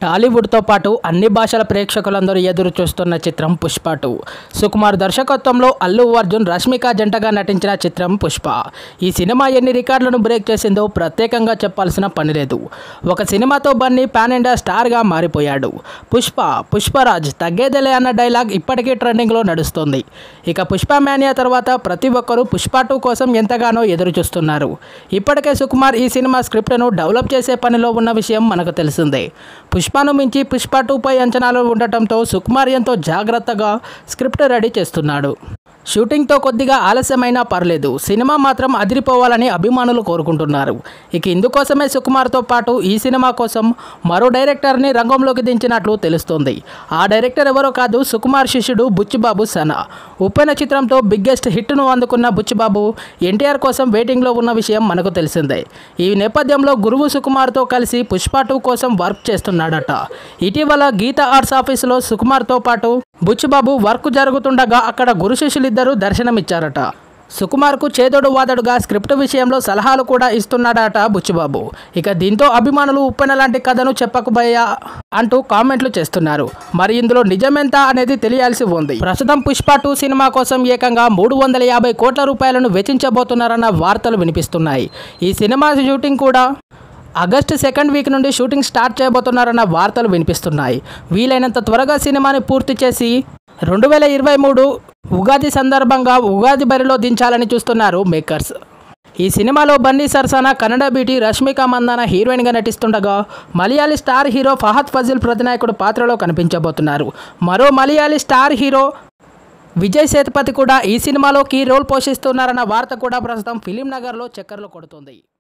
టాలీవుడ్తో పాటు అన్ని భాషల ప్రేక్షకులందరూ ఎదురు చూస్తున్న చిత్రం పుష్ప టూ సుకుమార్ దర్శకత్వంలో అల్లు అర్జున్ రష్మిక జంటగా నటించిన చిత్రం పుష్ప ఈ సినిమా ఎన్ని రికార్డులను బ్రేక్ చేసిందో ప్రత్యేకంగా చెప్పాల్సిన పని లేదు ఒక సినిమాతో బన్నీ పాన్ ఇండియా స్టార్గా మారిపోయాడు పుష్ప పుష్పరాజ్ తగ్గేదేలే అన్న డైలాగ్ ఇప్పటికీ ట్రెండింగ్లో నడుస్తుంది ఇక పుష్ప మేనియా తర్వాత ప్రతి ఒక్కరూ పుష్ప టూ కోసం ఎంతగానో ఎదురు చూస్తున్నారు ఇప్పటికే సుకుమార్ ఈ సినిమా స్క్రిప్ట్ను డెవలప్ చేసే పనిలో ఉన్న విషయం మనకు తెలిసిందే పుష్పను మించి పుష్ప టూపై అంచనాలు ఉండటంతో సుకుమార్ ఎంతో జాగ్రత్తగా స్క్రిప్ట్ రెడీ చేస్తున్నాడు షూటింగ్తో కొద్దిగా ఆలస్యమైనా పర్లేదు సినిమా మాత్రం అదిరిపోవాలని అభిమానులు కోరుకుంటున్నారు ఇక ఇందుకోసమే సుకుమార్తో పాటు ఈ సినిమా కోసం మరో డైరెక్టర్ని రంగంలోకి దించినట్లు తెలుస్తోంది ఆ డైరెక్టర్ ఎవరో కాదు సుకుమార్ శిష్యుడు బుచ్చిబాబు సనా ఉప్పెన చిత్రంతో బిగ్గెస్ట్ హిట్ను అందుకున్న బుచ్చిబాబు ఎన్టీఆర్ కోసం వెయిటింగ్లో ఉన్న విషయం మనకు తెలిసిందే ఈ నేపథ్యంలో గురువు సుకుమార్తో కలిసి పుష్ప టూ కోసం వర్క్ చేస్తున్నాడట ఇటీవల గీత ఆర్ట్స్ ఆఫీసులో సుకుమార్తో పాటు బుచ్చిబాబు వర్క్ జరుగుతుండగా అక్కడ గురు శిష్యులిద్దరూ దర్శనమిచ్చారట సుకుమార్కు చేదోడు వాదడుగా స్క్రిప్ట్ విషయంలో సలహాలు కూడా ఇస్తున్నాడట బుచ్చిబాబు ఇక దీంతో అభిమానులు ఉప్పెన లాంటి కథను చెప్పకపోయా అంటూ కామెంట్లు చేస్తున్నారు మరి ఇందులో నిజమెంత అనేది తెలియాల్సి ఉంది ప్రస్తుతం పుష్ప టూ సినిమా కోసం ఏకంగా మూడు వందల యాభై కోట్ల రూపాయలను వెచ్చించబోతున్నారన్న వార్తలు వినిపిస్తున్నాయి ఈ సినిమా షూటింగ్ కూడా ఆగస్టు సెకండ్ వీక్ నుండి షూటింగ్ స్టార్ట్ చేయబోతున్నారన్న వార్తలు వినిపిస్తున్నాయి వీలైనంత త్వరగా సినిమాని పూర్తి చేసి రెండు వేల ఇరవై మూడు ఉగాది సందర్భంగా ఉగాది బరిలో దించాలని చూస్తున్నారు మేకర్స్ ఈ సినిమాలో బన్నీ సర్సానా కన్నడ బ్యూటీ రష్మిక మందాన హీరోయిన్గా నటిస్తుండగా మలయాళీ స్టార్ హీరో ఫహద్ ఫజిల్ ప్రతినాయకుడు పాత్రలో కనిపించబోతున్నారు మరో మలయాళీ స్టార్ హీరో విజయ్ సేతుపతి కూడా ఈ సినిమాలో కీ రోల్ పోషిస్తున్నారన్న వార్త కూడా ప్రస్తుతం ఫిలిం నగర్లో చక్కర్లు కొడుతుంది